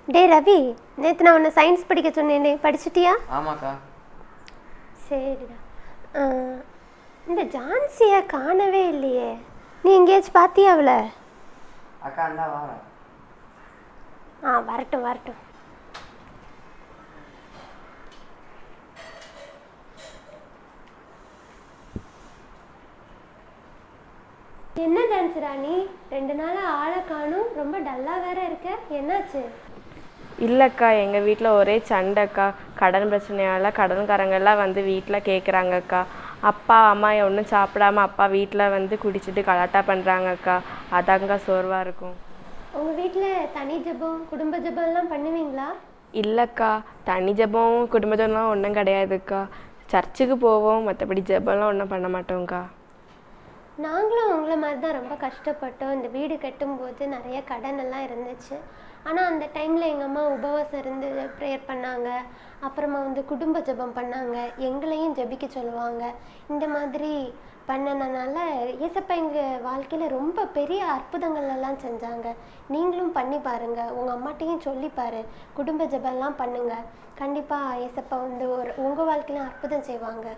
டே ரவி நேற்று நான் உன்னை சயின்ஸ் படிக்க சொன்னேனே படிச்சிட்டியா ஆமாக்கா சரிடா ஆ, இந்த ஜான்சியை காணவே இல்லையே நீ எங்கேயாச்சும் பார்த்தியா அவளை அக்கா இருந்தா வாரேன் ஆ வரட்டும் வரட்டும் என்ன டான்ஸ் ராணி ரெண்டு நாளா ஆளை காணும் ரொம்ப டல்லா வேற இருக்க என்னாச்சு இல்லைக்கா எங்கள் வீட்டில் ஒரே சண்டைக்கா கடன் பிரச்சனையால் கடன்காரங்க எல்லாம் வந்து வீட்டில் கேட்குறாங்கக்கா அப்பா அம்மா ஒன்றும் சாப்பிடாம அப்பா வீட்டில் வந்து குடிச்சிட்டு கலாட்டா பண்ணுறாங்கக்கா அதாங்க சோர்வாக இருக்கும் உங்க வீட்ல தனி ஜெபம் குடும்ப ஜெபம் எல்லாம் பண்ணுவீங்களா இல்லைக்கா தனி ஜெபம் குடும்ப ஜெபம்லாம் ஒன்றும் கிடையாதுக்கா சர்ச்சுக்கு போவோம் மற்றபடி ஜெபம்லாம் ஒன்றும் பண்ண மாட்டோம்க்கா நாங்களும் உங்களை மாதிரி தான் ரொம்ப கஷ்டப்பட்டோம் இந்த வீடு கட்டும்போது நிறைய கடன் எல்லாம் இருந்துச்சு ஆனால் அந்த டைமில் எங்கள் அம்மா உபவாசம் இருந்து ப்ரேயர் பண்ணாங்க அப்புறமா வந்து குடும்ப ஜெபம் பண்ணாங்க எங்களையும் ஜெபிக்க சொல்லுவாங்க இந்த மாதிரி பண்ணனனால ஏசப்பா எங்கள் வாழ்க்கையில் ரொம்ப பெரிய அற்புதங்கள் எல்லாம் செஞ்சாங்க நீங்களும் பண்ணி பாருங்க உங்கள் அம்மாட்டையும் சொல்லி பாரு குடும்ப ஜெபம்லாம் பண்ணுங்க கண்டிப்பாக ஏசப்பா வந்து ஒரு உங்கள் வாழ்க்கையிலும் அற்புதம் செய்வாங்க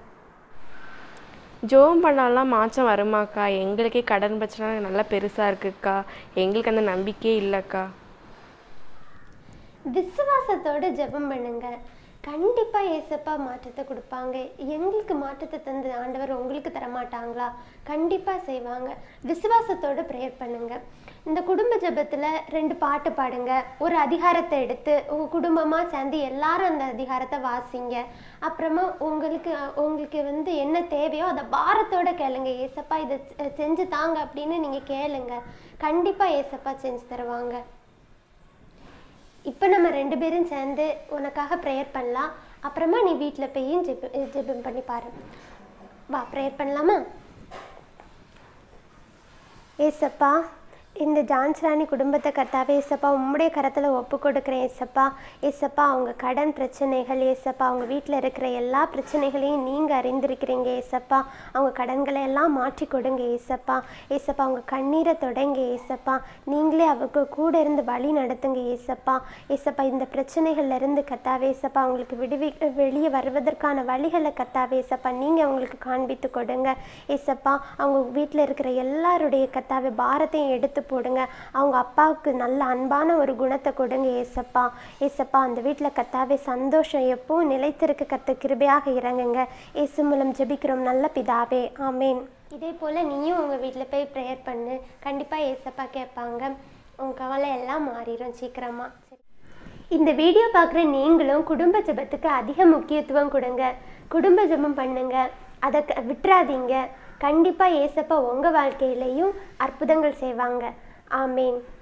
ஜோம் பண்ணாலாம் மாற்றம் வருமாக்கா எங்களுக்கே கடன் பிரச்சனை நல்லா பெருசாக இருக்குக்கா எங்களுக்கு அந்த நம்பிக்கையே இல்லைக்கா விசுவாசத்தோட ஜெபம் பண்ணுங்க கண்டிப்பா ஏசப்பா மாற்றத்தை கொடுப்பாங்க எங்களுக்கு மாற்றத்தை தந்து ஆண்டவர் உங்களுக்கு தர மாட்டாங்களா கண்டிப்பா செய்வாங்க விசுவாசத்தோட ப்ரேயர் பண்ணுங்க இந்த குடும்ப ஜெபத்துல ரெண்டு பாட்டு பாடுங்க ஒரு அதிகாரத்தை எடுத்து உங்க குடும்பமா சேர்ந்து எல்லாரும் அந்த அதிகாரத்தை வாசிங்க அப்புறமா உங்களுக்கு உங்களுக்கு வந்து என்ன தேவையோ அதை பாரத்தோட கேளுங்க ஏசப்பா இதை செ- செஞ்சு தாங்க அப்படின்னு நீங்க கேளுங்க கண்டிப்பா ஏசப்பா செஞ்சு தருவாங்க இப்போ நம்ம ரெண்டு பேரும் சேர்ந்து உனக்காக ப்ரேயர் பண்ணலாம் அப்புறமா நீ வீட்டில் போய் ஜெப ஜெபம் பண்ணி பாரு வா ப்ரேயர் பண்ணலாமா ஏசப்பா இந்த ஜான்ஸ்ராணி குடும்பத்தை கர்த்தாவே ஏசப்பா உம்முடைய கரத்தில் ஒப்பு கொடுக்குறேன் ஏசப்பா ஏசப்பா அவங்க கடன் பிரச்சனைகள் ஏசப்பா அவங்க வீட்டில் இருக்கிற எல்லா பிரச்சனைகளையும் நீங்கள் அறிந்திருக்கிறீங்க ஏசப்பா அவங்க கடன்களை எல்லாம் மாற்றி கொடுங்க ஏசப்பா ஏசப்பா அவங்க கண்ணீரை தொடங்க ஏசப்பா நீங்களே அவங்க கூட இருந்து வழி நடத்துங்க ஏசப்பா ஏசப்பா இந்த பிரச்சனைகள்ல இருந்து கர்த்தாவே ஏசப்பா அவங்களுக்கு விடுவி வெளியே வருவதற்கான வழிகளை கர்த்தாவே ஏசப்பா நீங்கள் அவங்களுக்கு காண்பித்து கொடுங்க ஏசப்பா அவங்க வீட்டில் இருக்கிற எல்லாருடைய கர்த்தாவே பாரத்தையும் எடுத்து போடுங்க அவங்க அப்பாவுக்கு நல்ல அன்பான ஒரு குணத்தை கொடுங்க ஏசப்பா ஏசப்பா அந்த வீட்டில் கர்த்தாவே சந்தோஷம் எப்பவும் நிலைத்திருக்க கத்த கிருபையாக இறங்குங்க ஏசு மூலம் ஜெபிக்கிறோம் நல்ல பிதாவே ஆமேன் இதே போல் நீயும் உங்கள் வீட்டில் போய் ப்ரேயர் பண்ணு கண்டிப்பாக ஏசப்பா கேட்பாங்க உங்கள் கவலை எல்லாம் மாறிடும் சீக்கிரமா சரி இந்த வீடியோ பார்க்குற நீங்களும் குடும்ப ஜெபத்துக்கு அதிக முக்கியத்துவம் கொடுங்க குடும்ப ஜெபம் பண்ணுங்க அதை க- விட்டுறாதீங்க கண்டிப்பாக ஏசப்பா உங்கள் வாழ்க்கையிலையும் அற்புதங்கள் செய்வாங்க ஆமேன்